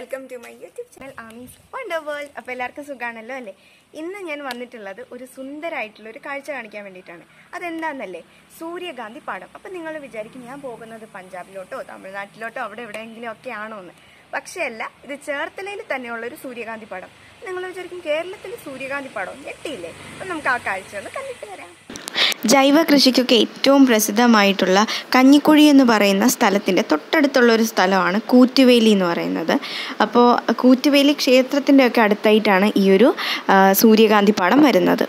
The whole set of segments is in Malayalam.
welcome to my YouTube channel ആമീസ് വണ്ടർ വേൾഡ് അപ്പോൾ എല്ലാവർക്കും സുഖമാണല്ലോ അല്ലേ ഇന്ന് ഞാൻ വന്നിട്ടുള്ളത് ഒരു സുന്ദരമായിട്ടുള്ള ഒരു കാഴ്ച കാണിക്കാൻ വേണ്ടിയിട്ടാണ് അതെന്താണെന്നല്ലേ സൂര്യകാന്തി പാടം അപ്പം നിങ്ങൾ വിചാരിക്കും ഞാൻ പോകുന്നത് പഞ്ചാബിലോട്ടോ തമിഴ്നാട്ടിലോട്ടോ അവിടെ എവിടെയെങ്കിലും ഒക്കെ ആണോ എന്ന് പക്ഷേ അല്ല ഇത് ചേർത്തലയിൽ തന്നെയുള്ള ഒരു സൂര്യകാന്തി പാടം നിങ്ങൾ വിചാരിക്കും കേരളത്തിൽ സൂര്യകാന്തി പാടം ഞെട്ടിയില്ലേ അപ്പം നമുക്ക് ആ കാഴ്ച ഒന്ന് കണ്ടിട്ട് വരാം ജൈവ കൃഷിക്കൊക്കെ ഏറ്റവും പ്രസിദ്ധമായിട്ടുള്ള കഞ്ഞിക്കുഴി എന്ന് പറയുന്ന സ്ഥലത്തിൻ്റെ തൊട്ടടുത്തുള്ള ഒരു സ്ഥലമാണ് കൂറ്റുവേലി എന്ന് പറയുന്നത് അപ്പോൾ കൂറ്റുവേലി ക്ഷേത്രത്തിൻ്റെ ഒക്കെ അടുത്തായിട്ടാണ് ഈ ഒരു ആ, സൂര്യകാന്തി പാടം വരുന്നത്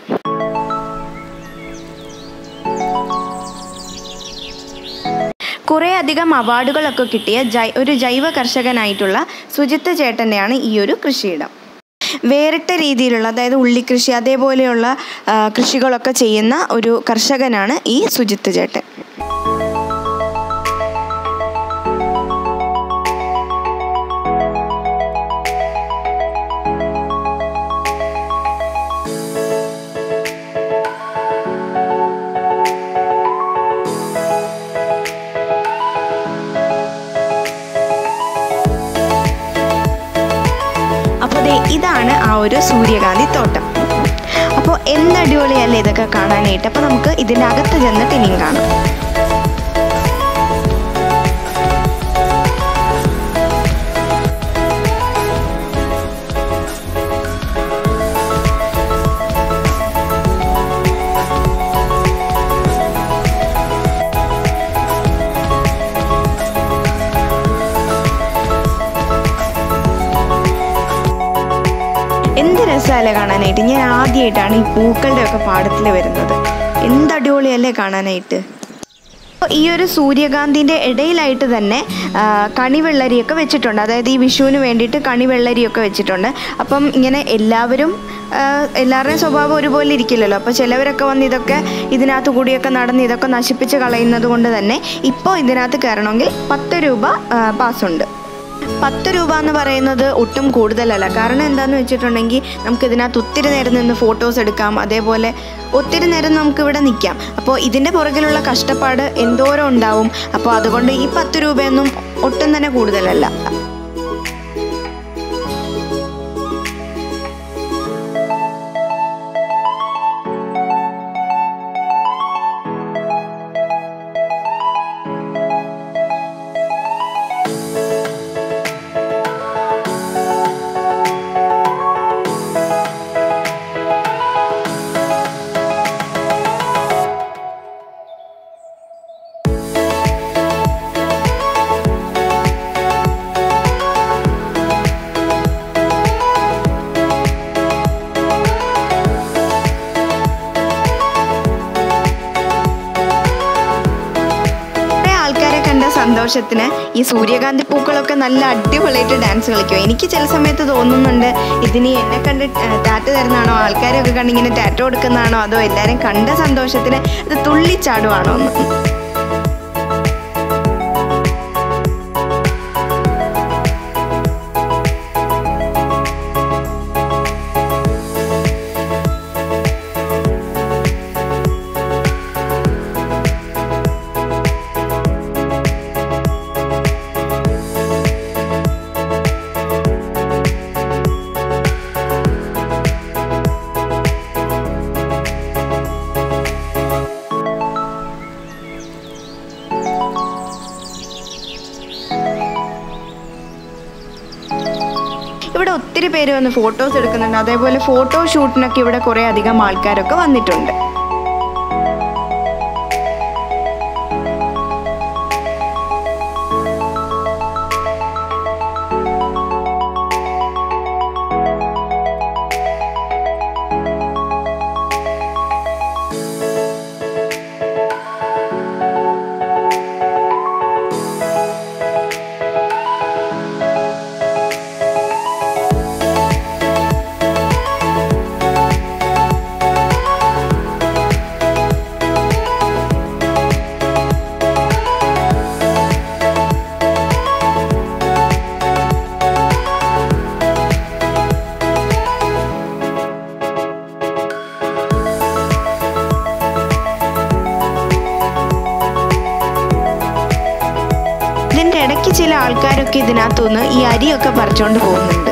കുറേ അധികം അവാർഡുകളൊക്കെ കിട്ടിയ ജൈ ഒരു ജൈവ കർഷകനായിട്ടുള്ള സുജിത്ത് ചേട്ടൻ്റെയാണ് ഈ ഒരു കൃഷിയിടം വേറിട്ട രീതിയിലുള്ള അതായത് ഉള്ളിക്കൃഷി അതേപോലെയുള്ള ആ, കൃഷികളൊക്കെ ചെയ്യുന്ന ഒരു കർഷകനാണ് ഈ സുജിത്ത് ചേട്ടൻ അപ്പോൾ ദേ ഇതാണ് ആ ഒരു സൂര്യകാന്തി തോട്ടം അപ്പോൾ എന്തടിപൊളിയല്ലേ ഇതൊക്കെ കാണാനായിട്ട് അപ്പോൾ നമുക്ക് ഇതിൻ്റെ അകത്ത് ചെന്നിട്ട് ഇനിയും കാണാം എന്ത് രസമല്ലേ കാണാനായിട്ട് ഞാൻ ആദ്യമായിട്ടാണ് ഈ പൂക്കളുടെ ഒക്കെ പാടത്തിൽ വരുന്നത് എന്ത് അടിപൊളിയല്ലേ കാണാനായിട്ട് അപ്പോൾ ഈ ഒരു സൂര്യകാന്തിൻ്റെ ഇടയിലായിട്ട് തന്നെ ആ, കണിവെള്ളരിയൊക്കെ വെച്ചിട്ടുണ്ട് അതായത് ഈ വിഷുവിന് വേണ്ടിയിട്ട് കണിവെള്ളരിയൊക്കെ വെച്ചിട്ടുണ്ട് അപ്പം ഇങ്ങനെ എല്ലാവരും ആ, എല്ലാവരുടെയും സ്വഭാവം ഒരുപോലെ ഇരിക്കില്ലല്ലോ അപ്പോൾ ചിലവരൊക്കെ വന്ന് ഇതൊക്കെ ഇതിനകത്ത് കൂടിയൊക്കെ നടന്ന് ഇതൊക്കെ നശിപ്പിച്ച് കളയുന്നത് കൊണ്ട് തന്നെ ഇപ്പോൾ ഇതിനകത്ത് കയറണമെങ്കിൽ പത്ത് രൂപ ആ, പാസ്സുണ്ട് പത്ത് രൂപ എന്ന് പറയുന്നത് ഒട്ടും കൂടുതലല്ല കാരണം എന്താണെന്ന് വെച്ചിട്ടുണ്ടെങ്കിൽ നമുക്ക് ഇതിനകത്ത് ഒത്തിരി നേരം നിന്ന് ഫോട്ടോസ് എടുക്കാം അതേപോലെ ഒത്തിരി നേരം നമുക്ക് ഇവിടെ നിൽക്കാം അപ്പോൾ ഇതിൻ്റെ പുറകിലുള്ള കഷ്ടപ്പാട് എന്തോരം ഉണ്ടാവും അപ്പോൾ അതുകൊണ്ട് ഈ പത്ത് രൂപയൊന്നും ഒട്ടും തന്നെ കൂടുതലല്ല കുറേ ആൾക്കാരെ കണ്ട സന്തോഷത്തിന് ഈ സൂര്യകാന്തി പൂക്കളൊക്കെ നല്ല അടിപൊളിയായിട്ട് ഡാൻസ് കളിക്കും എനിക്ക് ചില സമയത്ത് തോന്നുന്നുണ്ട് ഇതിന് എന്നെ കണ്ട് ടാറ്റ തരുന്നതാണോ ആൾക്കാരൊക്കെ കണ്ട് ഇങ്ങനെ ടാറ്റ കൊടുക്കുന്നതാണോ അതോ എല്ലാവരും കണ്ട സന്തോഷത്തിന് ഇത് തുള്ളിച്ചാടുവാണോ എന്ന് ഇവിടെ ഒത്തിരി പേര് വന്ന് ഫോട്ടോസ് എടുക്കുന്നുണ്ട് അതേപോലെ ഫോട്ടോ ഷൂട്ടിനൊക്കെ ഇവിടെ കുറേ അധികം ആൾക്കാരൊക്കെ വന്നിട്ടുണ്ട് ചില ആൾക്കാരൊക്കെ ഇതിനകത്തുനിന്ന് ഈ അരിയൊക്കെ പറിച്ചുകൊണ്ട് പോകുന്നുണ്ട്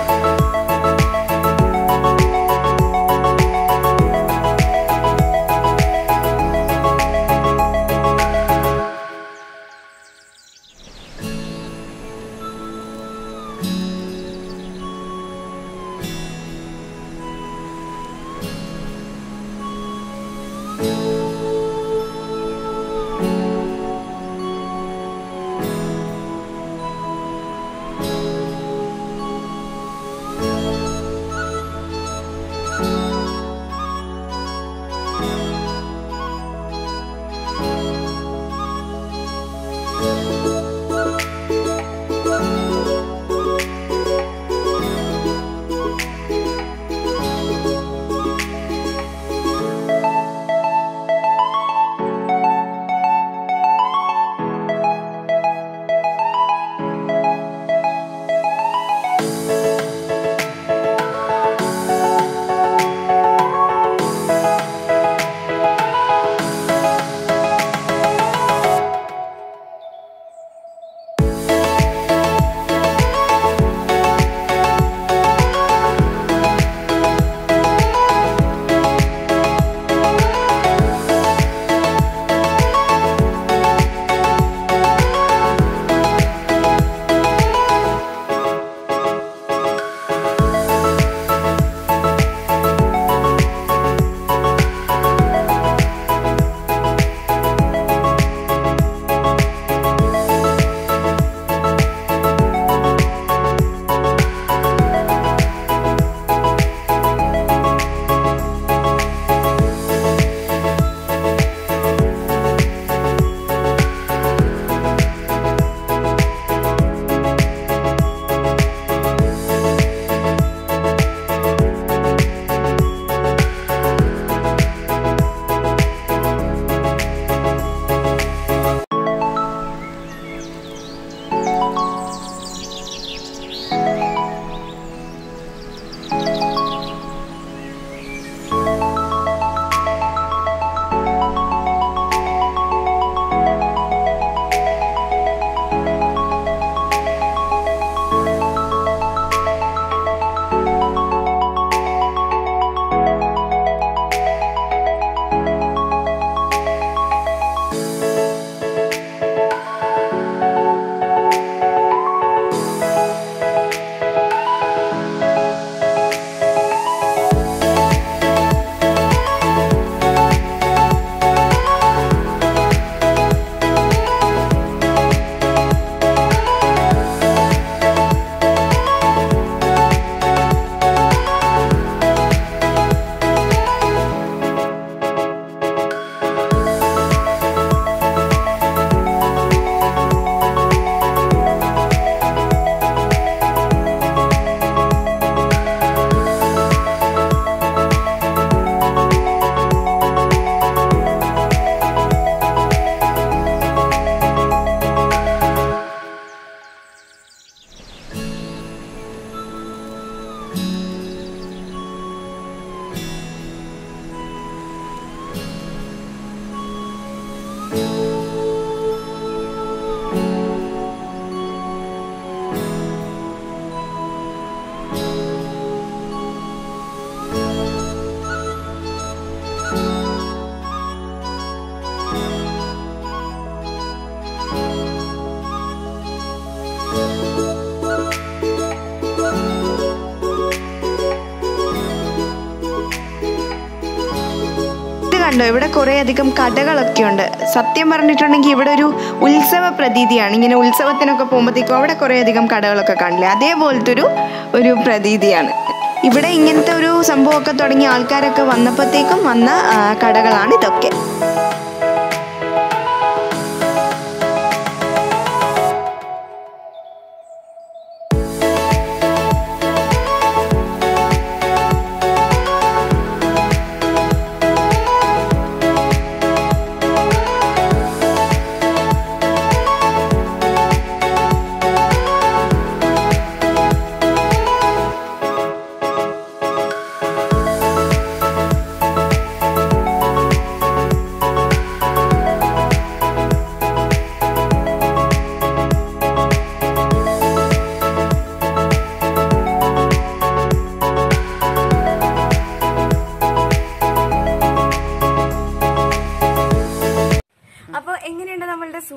കണ്ടോ ഇവിടെ കുറേ അധികം കടകളൊക്കെ ഉണ്ട് സത്യം പറഞ്ഞിട്ടുണ്ടെങ്കിൽ ഇവിടെ ഒരു ഉത്സവ പ്രതീതിയാണ് ഇങ്ങനെ ഉത്സവത്തിനൊക്കെ പോകുമ്പോഴത്തേക്കും അവിടെ കുറേ അധികം കടകളൊക്കെ കാണില്ലേ അതേപോലത്തെ ഒരു ഒരു പ്രതീതിയാണ് ഇവിടെ ഇങ്ങനത്തെ ഒരു സംഭവമൊക്കെ തുടങ്ങിയ ആൾക്കാരൊക്കെ വന്നപ്പോഴത്തേക്കും വന്ന ആ, കടകളാണ് ഇതൊക്കെ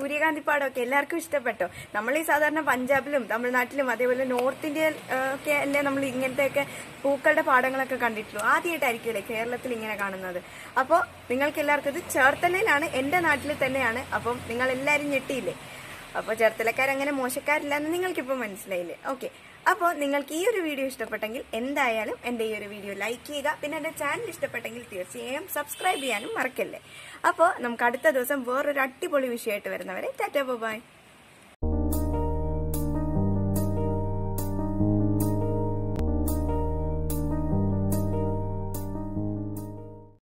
സൂര്യകാന്തി പാടമൊക്കെ എല്ലാവർക്കും ഇഷ്ടപ്പെട്ടോ നമ്മൾ ഈ സാധാരണ പഞ്ചാബിലും തമിഴ്നാട്ടിലും അതേപോലെ നോർത്ത് ഇന്ത്യയിൽ ആ, ഒക്കെ അല്ലേ നമ്മൾ ഇങ്ങനത്തെയൊക്കെ പൂക്കളുടെ പാടങ്ങളൊക്കെ കണ്ടിട്ടുള്ളൂ ആദ്യമായിട്ടായിരിക്കുമല്ലേ കേരളത്തിൽ ഇങ്ങനെ കാണുന്നത് അപ്പോൾ നിങ്ങൾക്ക് എല്ലാവർക്കും ഇത് ചേർത്തലയിലാണ് എൻ്റെ നാട്ടിൽ തന്നെയാണ് അപ്പം നിങ്ങൾ എല്ലാവരും ഞെട്ടിയില്ലേ അപ്പോൾ ചേർത്തലക്കാരങ്ങനെ മോശക്കാരില്ലെന്ന് നിങ്ങൾക്കിപ്പോൾ മനസ്സിലായില്ലേ ഓക്കെ അപ്പോൾ നിങ്ങൾക്ക് ഈ ഒരു വീഡിയോ ഇഷ്ടപ്പെട്ടെങ്കിൽ എന്തായാലും എൻ്റെ ഈ ഒരു വീഡിയോ ലൈക്ക് ചെയ്യുക പിന്നെ എൻ്റെ ചാനൽ ഇഷ്ടപ്പെട്ടെങ്കിൽ തീർച്ചയായും സബ്സ്ക്രൈബ് ചെയ്യാനും മറക്കല്ലേ അപ്പോൾ നമുക്ക് അടുത്ത ദിവസം വേറൊരു അടിപൊളി വിഷയമായിട്ട് വരുന്നവരെ ടാറ്റാ ബൈ